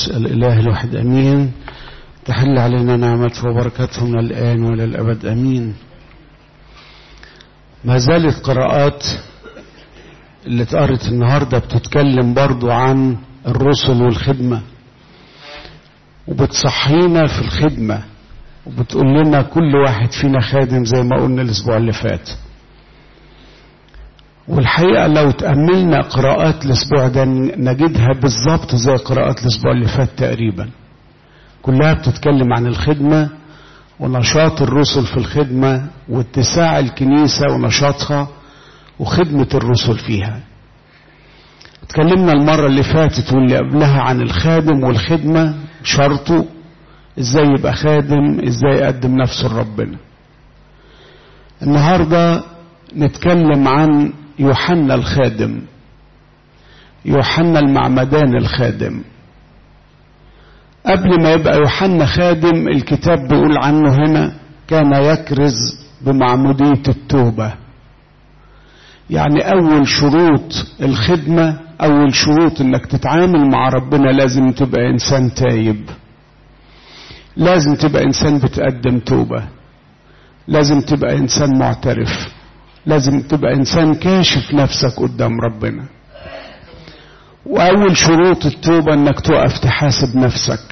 القدس الإله الواحد أمين تحل علينا نعمته وبركاته من الآن وإلى الأبد أمين ما زالت قراءات اللي اتقرت النهاردة بتتكلم برضو عن الرسل والخدمة وبتصحينا في الخدمة وبتقول لنا كل واحد فينا خادم زي ما قلنا الأسبوع اللي فات والحقيقة لو تأملنا قراءات الأسبوع ده نجدها بالظبط زي قراءات الأسبوع اللي فات تقريبا كلها بتتكلم عن الخدمة ونشاط الرسل في الخدمة واتساع الكنيسة ونشاطها وخدمة الرسل فيها اتكلمنا المرة اللي فاتت واللي قبلها عن الخادم والخدمة شرطه ازاي يبقى خادم ازاي يقدم نفسه لربنا النهاردة نتكلم عن يوحنا الخادم يوحنا المعمدان الخادم قبل ما يبقى يوحنا خادم الكتاب بيقول عنه هنا كان يكرز بمعمودية التوبة يعني أول شروط الخدمة أول شروط إنك تتعامل مع ربنا لازم تبقى إنسان تايب لازم تبقى إنسان بتقدم توبة لازم تبقى إنسان معترف لازم تبقى إنسان كاشف نفسك قدام ربنا وأول شروط التوبة إنك تقف تحاسب نفسك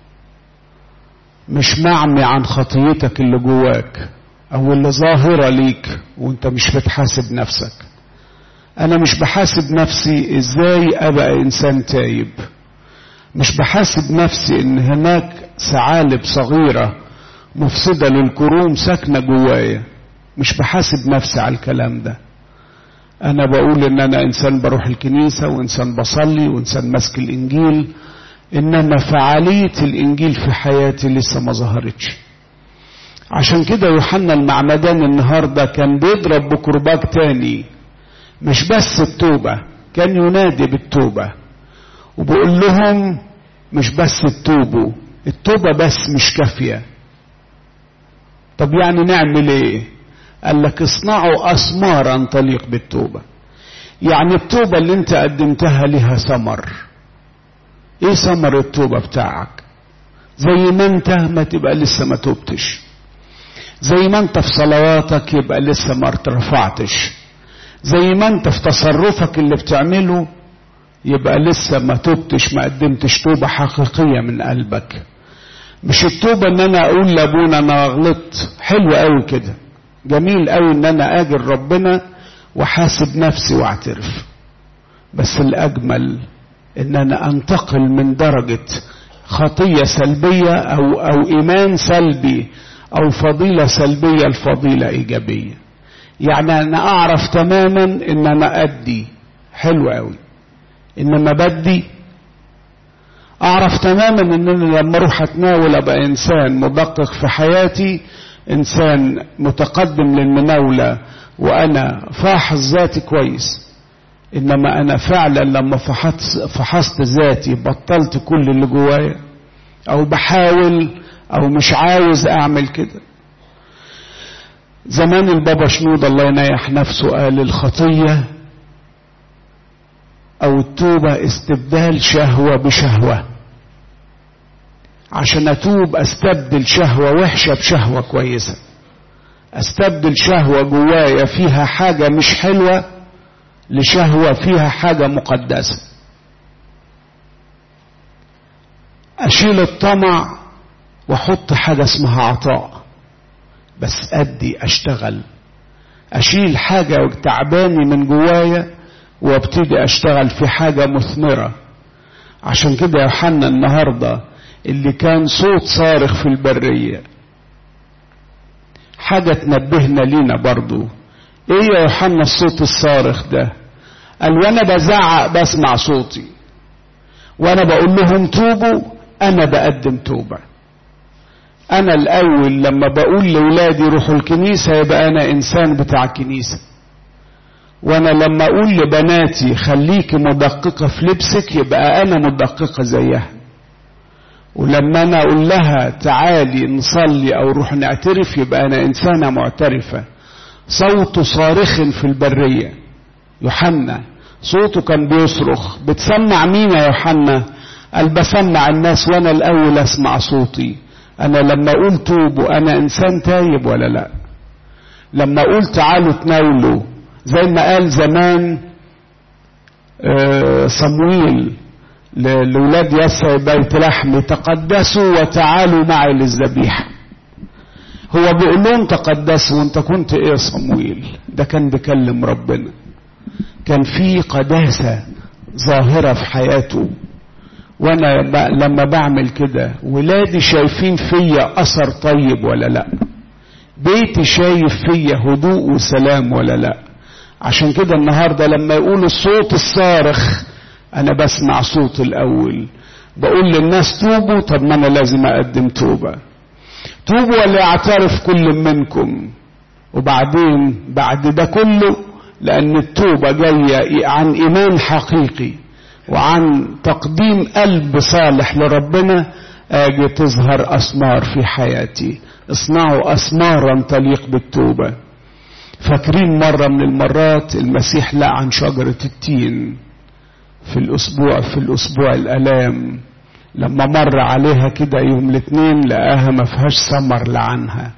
مش معمي عن خطيتك اللي جواك أو اللي ظاهرة ليك وأنت مش بتحاسب نفسك أنا مش بحاسب نفسي إزاي أبقى إنسان تايب مش بحاسب نفسي إن هناك ثعالب صغيرة مفسدة للكروم ساكنة جوايا مش بحاسب نفسي على الكلام ده انا بقول ان انا انسان بروح الكنيسة وانسان بصلي وانسان ماسك الانجيل انما فعالية الانجيل في حياتي لسه ما ظهرتش عشان كده يوحنا المعمدان النهاردة كان بيضرب بكرباج تاني مش بس التوبة كان ينادي بالتوبة وبقول لهم مش بس التوبوا التوبة بس مش كافية طب يعني نعمل ايه قال لك اصنعوا أسمارا تليق بالتوبة يعني التوبة اللي انت قدمتها لها ثمر ايه ثمر التوبة بتاعك زي ما انت ما تبقى لسه ما توبتش زي ما انت في صلواتك يبقى لسه ما ارتفعتش زي ما انت في تصرفك اللي بتعمله يبقى لسه ما توبتش ما قدمتش توبة حقيقية من قلبك مش التوبة ان انا اقول لابونا انا غلطت حلو قوي كده جميل قوي ان انا اجر ربنا وحاسب نفسي واعترف بس الاجمل ان انا انتقل من درجة خطية سلبية او او ايمان سلبي او فضيلة سلبية لفضيلة ايجابية يعني انا اعرف تماما ان انا ادي حلو قوي انما بدي اعرف تماما ان انا لما اروح اتناول ابقى انسان مدقق في حياتي انسان متقدم للمناولة وانا فاحص ذاتي كويس انما انا فعلا لما فحصت, فحصت ذاتي بطلت كل اللي جوايا او بحاول او مش عاوز اعمل كده زمان البابا شنود الله ينيح نفسه قال الخطية او التوبة استبدال شهوة بشهوة عشان اتوب استبدل شهوة وحشة بشهوة كويسة استبدل شهوة جوايا فيها حاجة مش حلوة لشهوة فيها حاجة مقدسة اشيل الطمع واحط حاجة اسمها عطاء بس ادي اشتغل اشيل حاجة تعباني من جوايا وابتدي اشتغل في حاجة مثمرة عشان كده يوحنا النهارده اللي كان صوت صارخ في البرية حاجة تنبهنا لينا برضو ايه يا يوحنا الصوت الصارخ ده قال وانا بزعق بسمع صوتي وانا بقول لهم توبوا انا بقدم توبة انا الاول لما بقول لاولادي روحوا الكنيسة يبقى انا انسان بتاع كنيسة وانا لما اقول لبناتي خليكي مدققة في لبسك يبقى انا مدققة زيها ولما انا اقول لها تعالي نصلي او روح نعترف يبقى انا انسانه معترفه صوت صارخ في البريه يوحنا صوته كان بيصرخ بتسمع مين يا يوحنا قال بسمع الناس وانا الاول اسمع صوتي انا لما اقول توبوا انا انسان تايب ولا لا لما اقول تعالوا تناولوا زي ما قال زمان صمويل لولاد يسع بيت لحم تقدسوا وتعالوا معي للذبيحة هو بيقول لهم تقدسوا وانت كنت ايه يا صمويل ده كان بيكلم ربنا كان في قداسة ظاهرة في حياته وانا لما بعمل كده ولادي شايفين فيا اثر طيب ولا لا بيتي شايف فيا هدوء وسلام ولا لا عشان كده النهارده لما يقولوا الصوت الصارخ انا بسمع صوت الاول بقول للناس توبوا طب ما انا لازم اقدم توبه توبوا وليعترف كل منكم وبعدين بعد ده كله لان التوبه جايه عن ايمان حقيقي وعن تقديم قلب صالح لربنا اجي تظهر اسمار في حياتي اصنعوا اسمارا تليق بالتوبه فاكرين مره من المرات المسيح لعن شجره التين في الاسبوع في الاسبوع الالام لما مر عليها كده يوم الاثنين لقاها ما فيهاش ثمر لعنها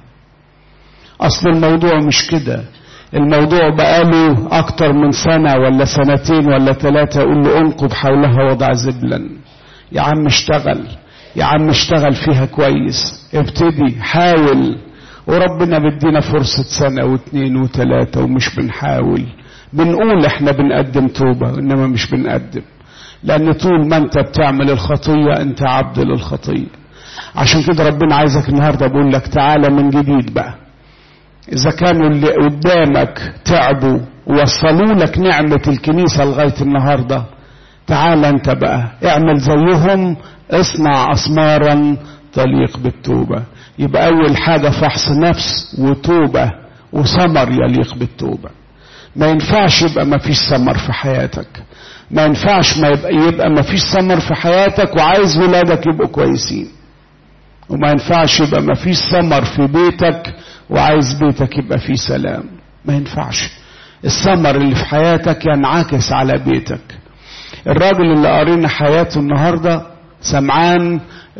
اصل الموضوع مش كده الموضوع بقاله اكتر من سنة ولا سنتين ولا ثلاثة يقول له انقض حولها وضع زبلا يا عم اشتغل يا عم اشتغل فيها كويس ابتدي حاول وربنا بدينا فرصة سنة واثنين وثلاثة ومش بنحاول بنقول احنا بنقدم توبة انما مش بنقدم لان طول ما انت بتعمل الخطية انت عبد للخطية عشان كده ربنا عايزك النهاردة بقول لك تعالى من جديد بقى إذا كانوا اللي قدامك تعبوا ووصلوا لك نعمة الكنيسة لغاية النهاردة تعال أنت بقى اعمل زيهم اصنع أسمارا تليق بالتوبة يبقى أول حاجة فحص نفس وتوبة وثمر يليق بالتوبة ما ينفعش يبقى ما فيش ثمر في حياتك ما ينفعش ما يبقى, يبقى ما فيش ثمر في حياتك وعايز ولادك يبقوا كويسين وما ينفعش يبقى ما فيش ثمر في بيتك وعايز بيتك يبقى فيه سلام ما ينفعش الثمر اللي في حياتك ينعكس على بيتك الراجل اللي قارينا حياته النهارده سمعان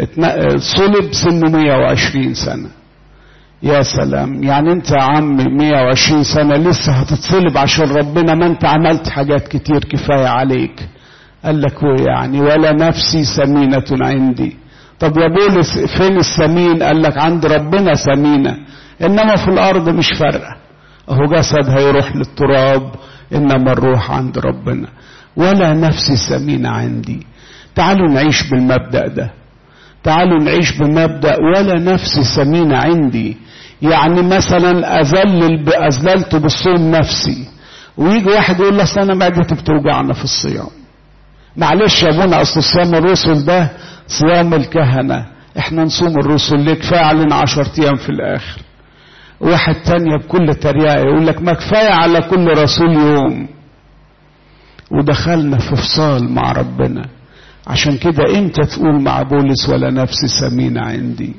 صلب سنه 120 سنه يا سلام يعني انت يا عم 120 سنة لسه هتتصلب عشان ربنا ما انت عملت حاجات كتير كفاية عليك قال لك هو يعني ولا نفسي سمينة عندي طب يا بولس فين السمين قال لك عند ربنا سمينة انما في الارض مش فارقه اهو جسد هيروح للتراب انما الروح عند ربنا ولا نفسي سمينه عندي تعالوا نعيش بالمبدا ده تعالوا نعيش بمبدا ولا نفسي سمينه عندي يعني مثلا اذلل اذللت بالصوم نفسي ويجي واحد يقول لي اصل انا معدتي بتوجعنا في الصيام معلش يا ابونا اصل صيام الرسل ده صيام الكهنه احنا نصوم الرسل ليه كفايه علينا 10 ايام في الاخر واحد تانية بكل تريقة يقول لك ما كفاية على كل رسول يوم ودخلنا في فصال مع ربنا عشان كده امتى تقول مع بولس ولا نفسي سمينة عندي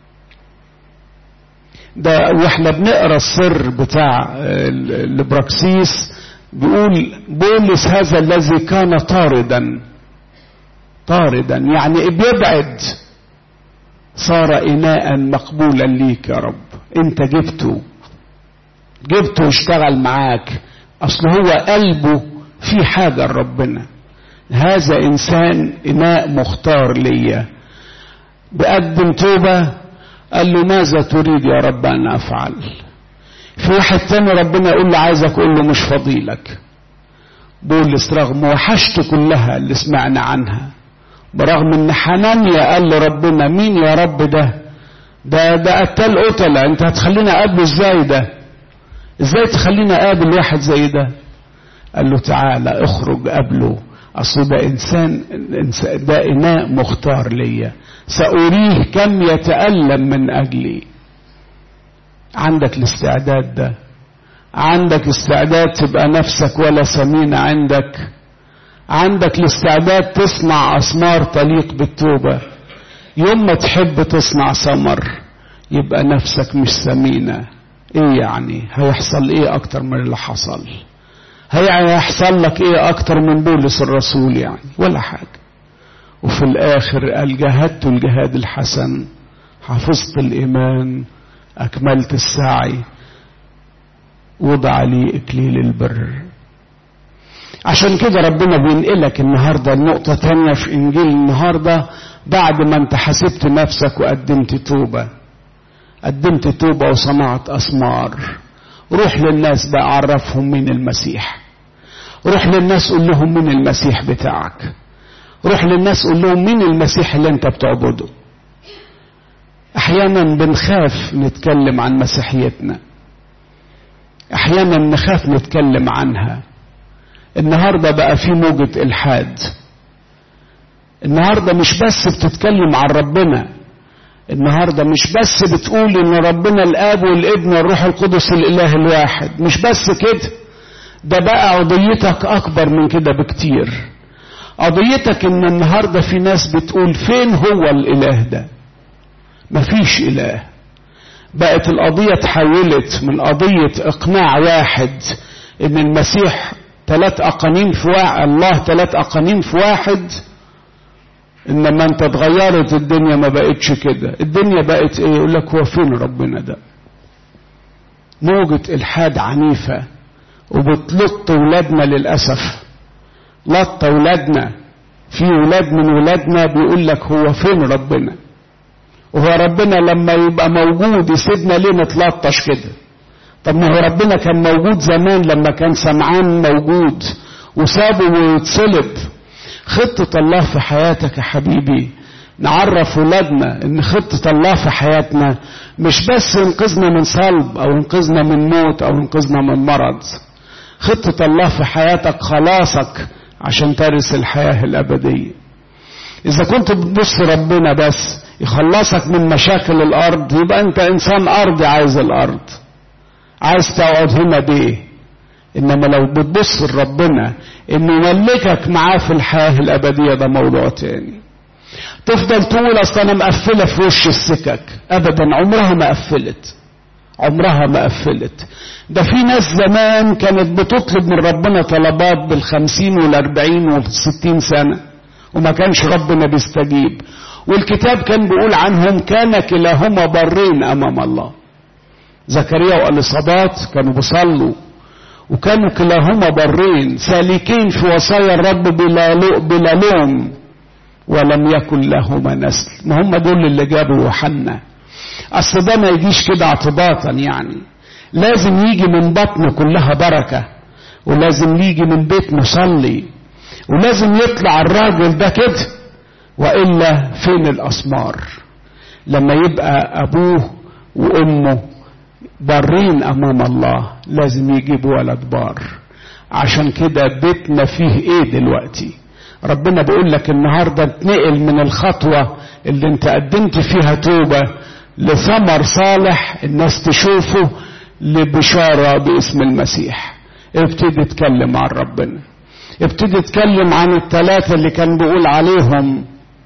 ده واحنا بنقرا السر بتاع البراكسيس بيقول بولس هذا الذي كان طاردا طاردا يعني بيبعد صار إناء مقبولا ليك يا رب انت جبته جبته واشتغل معاك اصل هو قلبه في حاجة لربنا هذا انسان اناء مختار ليا بقدم توبة قال له ماذا تريد يا رب ان افعل في واحد تاني ربنا يقول له عايزك اقول له مش فضيلك بولس رغم وحشته كلها اللي سمعنا عنها برغم ان حنانيا قال لربنا مين يا رب ده ده ده قتال قتلة انت هتخليني اقابله ازاي ده ازاي تخليني اقابل واحد زي ده قال له تعالى اخرج قبله اصل ده انسان ده اناء مختار ليا ساريه كم يتالم من اجلي عندك الاستعداد ده عندك استعداد تبقى نفسك ولا سمينة عندك عندك الاستعداد تصنع أثمار تليق بالتوبة يوم ما تحب تصنع ثمر يبقى نفسك مش سمينة ايه يعني هيحصل ايه اكتر من اللي حصل هيحصل لك ايه اكتر من بولس الرسول يعني ولا حاجة وفي الآخر قال جاهدت الجهاد الحسن حفظت الإيمان أكملت السعي وضع لي إكليل البر عشان كده ربنا بينقلك النهارده النقطة تانية في إنجيل النهارده بعد ما أنت حسبت نفسك وقدمت توبة قدمت توبة وصنعت أسمار روح للناس بقى عرفهم مين المسيح روح للناس قول لهم مين المسيح بتاعك روح للناس قول لهم مين المسيح اللي انت بتعبده احيانا بنخاف نتكلم عن مسيحيتنا احيانا نخاف نتكلم عنها النهارده بقى في موجة الحاد النهارده مش بس بتتكلم عن ربنا النهارده مش بس بتقول ان ربنا الاب والابن والروح القدس الاله الواحد مش بس كده ده بقى قضيتك اكبر من كده بكتير قضيتك ان النهارده في ناس بتقول فين هو الاله ده مفيش اله بقت القضيه اتحولت من قضيه اقناع واحد ان المسيح ثلاث اقانيم في واحد الله ثلاث اقانيم في واحد انما انت اتغيرت الدنيا ما بقتش كده الدنيا بقت ايه يقول لك هو فين ربنا ده موجة الحاد عنيفة وبتلط ولادنا للأسف لط ولادنا في ولاد من ولادنا بيقول لك هو فين ربنا وهو ربنا لما يبقى موجود يسيبنا ليه نتلطش كده طب ما هو ربنا كان موجود زمان لما كان سمعان موجود وسابه ويتصلب خطة الله في حياتك يا حبيبي نعرف ولادنا ان خطة الله في حياتنا مش بس انقذنا من صلب او انقذنا من موت او انقذنا من مرض خطة الله في حياتك خلاصك عشان ترث الحياة الأبدية إذا كنت بتبص ربنا بس يخلصك من مشاكل الأرض يبقى أنت إنسان أرضي عايز الأرض عايز تقعد هنا بيه إنما لو بتبص لربنا إنه يملكك معاه في الحياة الأبدية ده موضوع تاني تفضل تقول أصل أنا مقفلة في وش السكك أبدا عمرها ما قفلت عمرها ما قفلت ده في ناس زمان كانت بتطلب من ربنا طلبات بالخمسين والاربعين والستين سنة وما كانش ربنا بيستجيب والكتاب كان بيقول عنهم كان كلاهما برين امام الله زكريا واليصابات كانوا بيصلوا وكانوا كلاهما برين سالكين في وصايا الرب بلا بلا لوم ولم يكن لهما نسل ما هم دول اللي جابوا يوحنا اصل ده ما يجيش كده اعتباطا يعني لازم يجي من بطن كلها بركة ولازم يجي من بيت مصلي ولازم يطلع الراجل ده كده وإلا فين الأسمار لما يبقى أبوه وأمه بارين أمام الله لازم يجيب ولد بار عشان كده بيتنا فيه ايه دلوقتي ربنا بيقول لك النهارده اتنقل من الخطوه اللي انت قدمت فيها توبه لثمر صالح الناس تشوفه لبشارة باسم المسيح ابتدي اتكلم عن ربنا ابتدي اتكلم عن الثلاثة اللي كان بيقول عليهم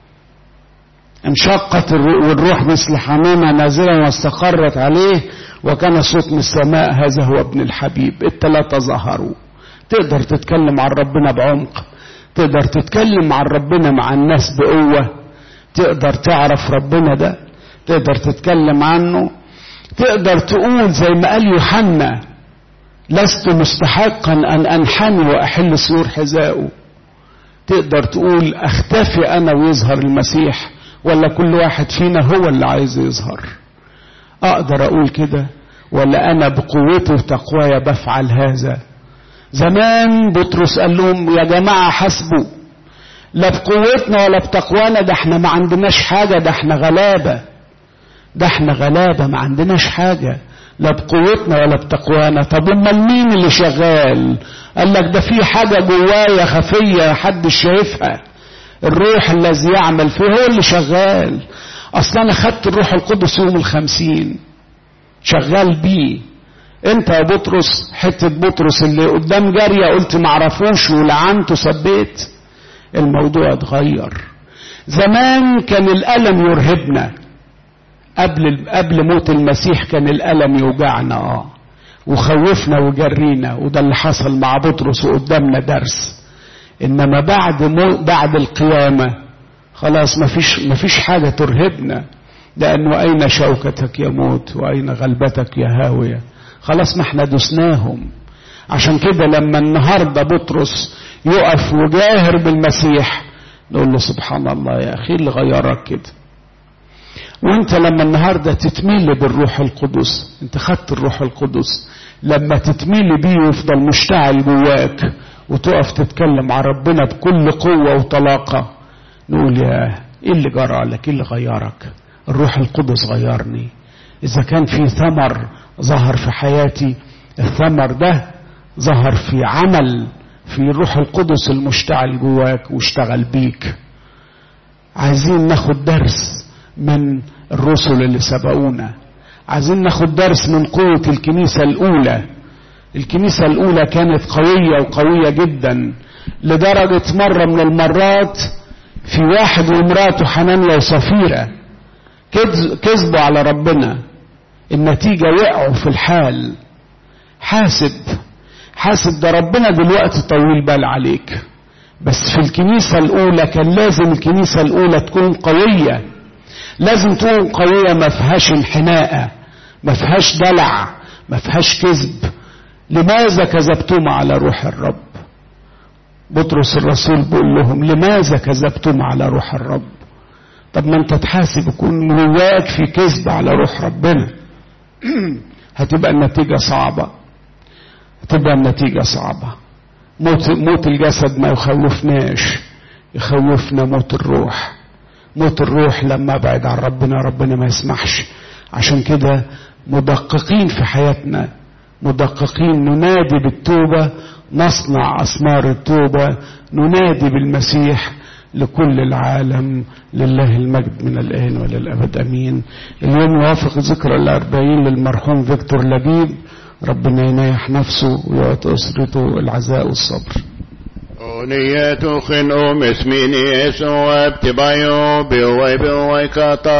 انشقت والروح مثل حمامة نازلة واستقرت عليه وكان صوت من السماء هذا هو ابن الحبيب الثلاثة ظهروا تقدر تتكلم عن ربنا بعمق تقدر تتكلم عن ربنا مع الناس بقوة تقدر تعرف ربنا ده تقدر تتكلم عنه تقدر تقول زي ما قال يوحنا لست مستحقا ان انحني واحل سور حذائه تقدر تقول اختفي انا ويظهر المسيح ولا كل واحد فينا هو اللي عايز يظهر اقدر اقول كده ولا انا بقوتي وتقوايا بفعل هذا زمان بطرس قال لهم يا جماعه حسبوا لا بقوتنا ولا بتقوانا ده احنا ما عندناش حاجه ده احنا غلابه ده احنا غلابة ما عندناش حاجة لا بقوتنا ولا بتقوانا طب امال مين اللي شغال قال لك ده في حاجة جوايا خفية حدش شايفها الروح الذي يعمل فيه هو اللي شغال اصلا انا خدت الروح القدس يوم الخمسين شغال بيه انت يا بطرس حتة بطرس اللي قدام جارية قلت معرفوش ولعنته سبيت الموضوع اتغير زمان كان الألم يرهبنا قبل قبل موت المسيح كان الألم يوجعنا اه وخوفنا وجرينا وده اللي حصل مع بطرس وقدامنا درس انما بعد مو بعد القيامة خلاص مفيش, مفيش حاجة ترهبنا لأنه أين شوكتك يموت وأين غلبتك يا هاوية خلاص ما احنا دسناهم عشان كده لما النهاردة بطرس يقف وجاهر بالمسيح نقول له سبحان الله يا أخي اللي غيرك كده وانت لما النهاردة تتميل بالروح القدس انت خدت الروح القدس لما تتميل بيه ويفضل مشتعل جواك وتقف تتكلم عن ربنا بكل قوة وطلاقة نقول يا ايه اللي جرى لك ايه اللي غيرك الروح القدس غيرني اذا كان في ثمر ظهر في حياتي الثمر ده ظهر في عمل في الروح القدس المشتعل جواك واشتغل بيك عايزين ناخد درس من الرسل اللي سبقونا عايزين ناخد درس من قوة الكنيسة الأولى الكنيسة الأولى كانت قوية وقوية جدا لدرجة مرة من المرات في واحد ومراته حنانيا وصفيرة كذبوا على ربنا النتيجة وقعوا في الحال حاسب حاسب ده ربنا دلوقتي طويل بال عليك بس في الكنيسة الأولى كان لازم الكنيسة الأولى تكون قوية لازم تكون قوية ما فيهاش انحناءة ما فيهاش دلع ما فيهاش كذب لماذا كذبتم على روح الرب بطرس الرسول بيقول لهم لماذا كذبتم على روح الرب طب ما انت تحاسب يكون جواك في كذب على روح ربنا هتبقى النتيجة صعبة هتبقى النتيجة صعبة موت, موت الجسد ما يخوفناش يخوفنا موت الروح موت الروح لما ابعد عن ربنا ربنا ما يسمحش عشان كده مدققين في حياتنا مدققين ننادي بالتوبة نصنع أثمار التوبة ننادي بالمسيح لكل العالم لله المجد من الآن وللأبد أمين اليوم يوافق ذكرى الأربعين للمرحوم فيكتور لبيب ربنا ينايح نفسه ويعطي أسرته العزاء والصبر أغنية خنو مسميني يسوع ابتبايو بيوي بيوي كاتا